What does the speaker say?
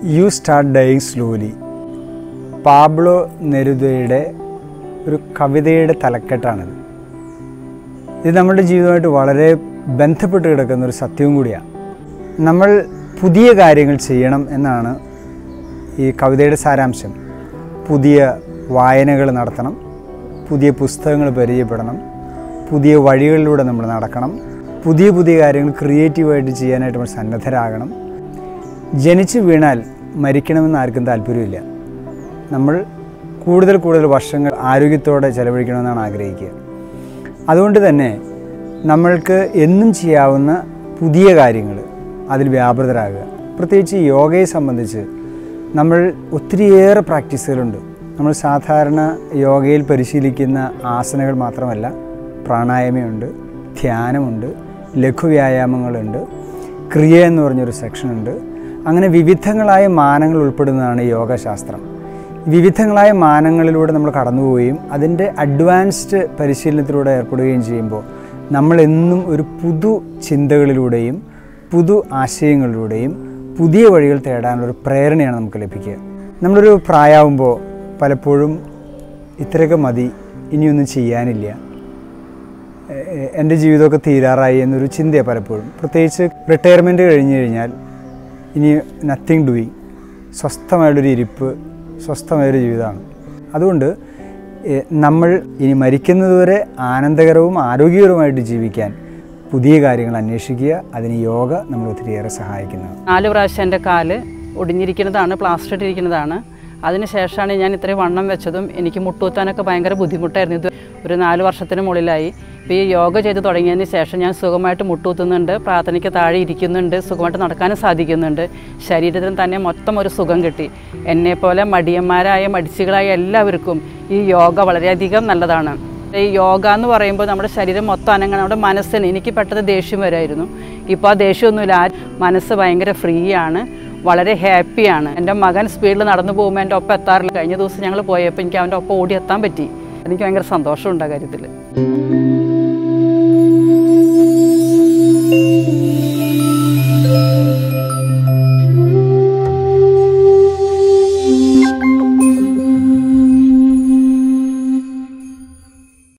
U start dying slowly Pablo നെരുദയുടെ ഒരു കവിതയുടെ തലക്കെട്ടാണിത് ഇത് നമ്മുടെ ജീവിതമായിട്ട് വളരെ ബന്ധപ്പെട്ട് കിടക്കുന്ന ഒരു സത്യവും കൂടിയാണ് നമ്മൾ പുതിയ കാര്യങ്ങൾ ചെയ്യണം എന്നാണ് ഈ കവിതയുടെ സാരാംശം പുതിയ വായനകൾ നടത്തണം പുതിയ പുസ്തകങ്ങൾ പരിചയപ്പെടണം പുതിയ വഴികളിലൂടെ നമ്മൾ നടക്കണം പുതിയ പുതിയ കാര്യങ്ങൾ ക്രിയേറ്റീവായിട്ട് ചെയ്യാനായിട്ട് നമ്മൾ സന്നദ്ധരാകണം ജനിച്ച് വീണാൽ മരിക്കണമെന്ന് ആർക്കും താല്പര്യമില്ല നമ്മൾ കൂടുതൽ കൂടുതൽ വർഷങ്ങൾ ആരോഗ്യത്തോടെ ചെലവഴിക്കണമെന്നാണ് ആഗ്രഹിക്കുക അതുകൊണ്ട് തന്നെ നമ്മൾക്ക് എന്നും ചെയ്യാവുന്ന പുതിയ കാര്യങ്ങൾ അതിൽ വ്യാപൃതരാകുക പ്രത്യേകിച്ച് ഈ യോഗയെ സംബന്ധിച്ച് നമ്മൾ ഒത്തിരിയേറെ പ്രാക്ടീസുകളുണ്ട് നമ്മൾ സാധാരണ യോഗയിൽ പരിശീലിക്കുന്ന ആസനകൾ മാത്രമല്ല പ്രാണായാമമുണ്ട് ധ്യാനമുണ്ട് ലഘുവ്യായാമങ്ങളുണ്ട് ക്രിയ എന്ന് പറഞ്ഞൊരു സെക്ഷനുണ്ട് അങ്ങനെ വിവിധങ്ങളായ മാനങ്ങൾ ഉൾപ്പെടുന്നതാണ് യോഗശാസ്ത്രം വിവിധങ്ങളായ മാനങ്ങളിലൂടെ നമ്മൾ കടന്നുപോവുകയും അതിൻ്റെ അഡ്വാൻസ്ഡ് പരിശീലനത്തിലൂടെ ഏർപ്പെടുകയും ചെയ്യുമ്പോൾ നമ്മളെന്നും ഒരു പുതു ചിന്തകളിലൂടെയും പുതു ആശയങ്ങളിലൂടെയും പുതിയ വഴികൾ തേടാനുള്ള ഒരു പ്രേരണയാണ് നമുക്ക് ലഭിക്കുക നമ്മളൊരു പ്രായമാകുമ്പോൾ പലപ്പോഴും ഇത്രയൊക്കെ മതി ഇനിയൊന്നും ചെയ്യാനില്ല എ- എൻ്റെ ജീവിതമൊക്കെ തീരാറായി എന്നൊരു ചിന്തയാണ് പലപ്പോഴും പ്രത്യേകിച്ച് റിട്ടയർമെൻറ്റ് കഴിഞ്ഞ് കഴിഞ്ഞാൽ ഇനി നത്തിങ് ഡൂയിങ് സ്വസ്ഥമായുള്ളൊരു ഇരിപ്പ് സ്വസ്ഥമായൊരു ജീവിതമാണ് അതുകൊണ്ട് എ, നമ്മൾ ഇനി മരിക്കുന്നതുവരെ ആനന്ദകരവും ആരോഗ്യകരവുമായിട്ട് ജീവിക്കാൻ പുതിയ കാര്യങ്ങൾ അന്വേഷിക്കുക അതിന് യോഗ നമ്മൾ ഒത്തിരിയേറെ സഹായിക്കുന്നതാണ് നാല് പ്രാവശ്യം എൻ്റെ കാല് ഒടിഞ്ഞിരിക്കുന്നതാണ് പ്ലാസ്റ്റർ ഇട്ടിരിക്കുന്നതാണ് അതിനുശേഷമാണ് ഞാൻ ഇത്രയും വണ്ണം വെച്ചതും എനിക്ക് മുട്ടുകുത്താനൊക്കെ ഭയങ്കര ബുദ്ധിമുട്ടായിരുന്നു ഇത് ഒരു നാല് വർഷത്തിന് മുകളിലായി ഇപ്പോൾ ഈ യോഗ ചെയ്ത് തുടങ്ങിയതിന് ശേഷം ഞാൻ സുഖമായിട്ട് മുട്ടുകുത്തുന്നുണ്ട് പ്രാർത്ഥനയ്ക്ക് താഴെ ഇരിക്കുന്നുണ്ട് സുഖമായിട്ട് നടക്കാനും സാധിക്കുന്നുണ്ട് ശരീരത്തിന് തന്നെ മൊത്തം ഒരു സുഖം കിട്ടി എന്നെപ്പോലെ മടിയന്മാരായ മടിച്ചുകളായ എല്ലാവർക്കും ഈ യോഗ വളരെയധികം നല്ലതാണ് ഈ യോഗ എന്ന് പറയുമ്പോൾ നമ്മുടെ ശരീരം മൊത്തം അനങ്ങണം നമ്മുടെ മനസ്സിന് എനിക്ക് പെട്ടെന്ന് ദേഷ്യം വരുമായിരുന്നു ഇപ്പോൾ ആ ദേഷ്യമൊന്നുമില്ല ആ മനസ്സ് ഭയങ്കര ഫ്രീ ആണ് വളരെ ഹാപ്പിയാണ് എൻ്റെ മകൻ സ്പീഡിൽ നടന്നു പോകുമ്പോൾ എൻ്റെ ഒപ്പം എത്താറില്ല കഴിഞ്ഞ ദിവസം ഞങ്ങൾ പോയപ്പോൾ എനിക്ക് അവൻ്റെ ഒപ്പം ഓടി എത്താൻ പറ്റി എനിക്ക് ഭയങ്കര സന്തോഷമുണ്ട് ആ കാര്യത്തിൽ